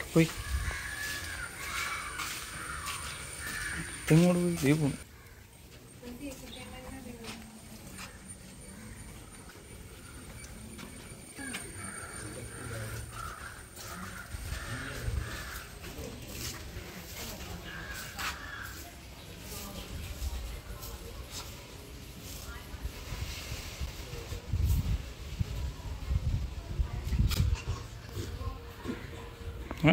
പോയി ഇങ്ങോട്ട് പോയി ദേ പോണു ഏ?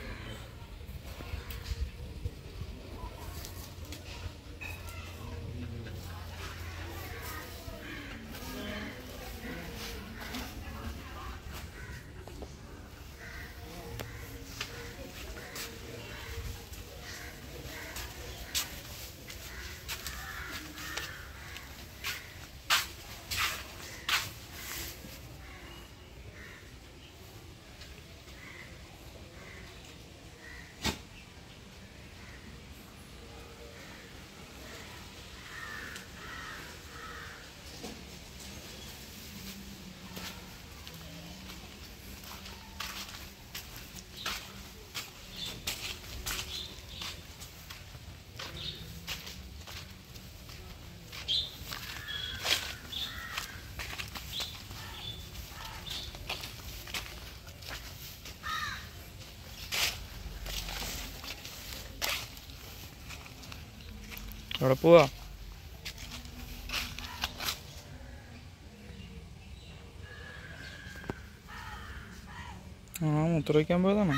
എവിടെ പോവാ ആ മൂത്രമൊഴിക്കാൻ പോയതാണോ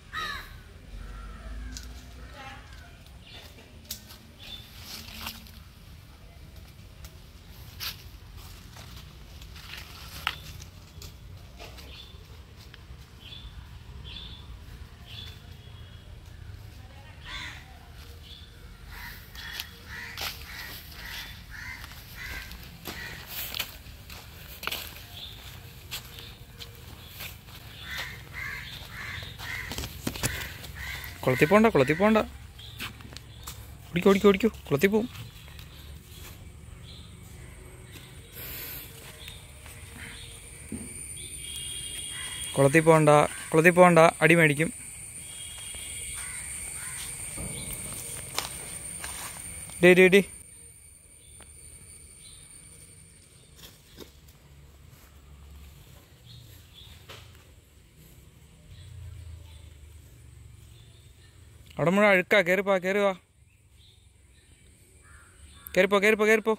കുളത്തിൽ പോണ്ട കുളത്തിൽ പോണ്ട ഓടിക്കോ ഓടിക്കോ ഓടിക്കോ കുളത്തിൽ പോവും കുളത്തിൽ പോണ്ട കുളത്തിൽ പോണ്ട അടി മേടിക്കും ഡേ ഡേ ഡേ അവിടെ മുഴുവൻ അഴുക്കാ കയറിപ്പോ കയറി വാ കയറിപ്പോ കയറിപ്പോ കയറിപ്പോ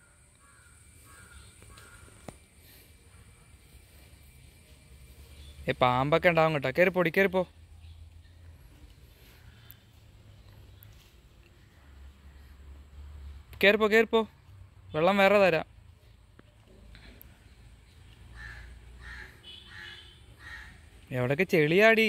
ഏ പാമ്പൊക്കെ ഉണ്ടാവും കേട്ടോ കയറിപ്പോടി കയറിപ്പോ കയറിപ്പോ കയറിപ്പോ വെള്ളം വേറെ തരാം എവിടൊക്കെ ചെളിയാടി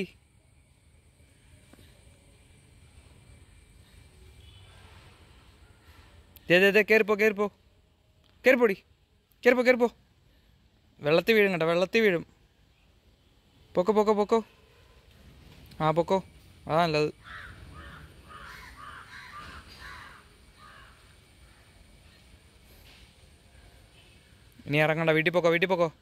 ദേ ദേ ദേ കയറിപ്പോ കയറിപ്പോ കയറിപ്പോടി കയറിപ്പോ കയറിപ്പോ വെള്ളത്തിൽ വീഴും കേട്ടോ വെള്ളത്തിൽ വീഴും പൊക്കോ പൊക്കോ പൊക്കോ ആ പൊക്കോ അതാ നല്ലത് ഇനി ഇറങ്ങണ്ട വീട്ടിൽ പോക്കോ വീട്ടിൽ പോക്കോ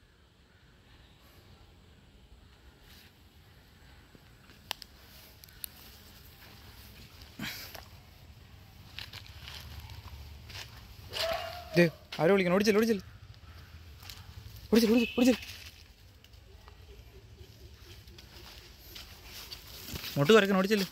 ദേ ആരോ വിളിക്കണം ഓടിച്ചില്ല ഓടിച്ചില്ല ഓടിച്ചില്ല ഓടിച്ചില്ല ഓടിച്ചില്ല മുട്ട് കുറയ്ക്കണം ഓടിച്ചില്ല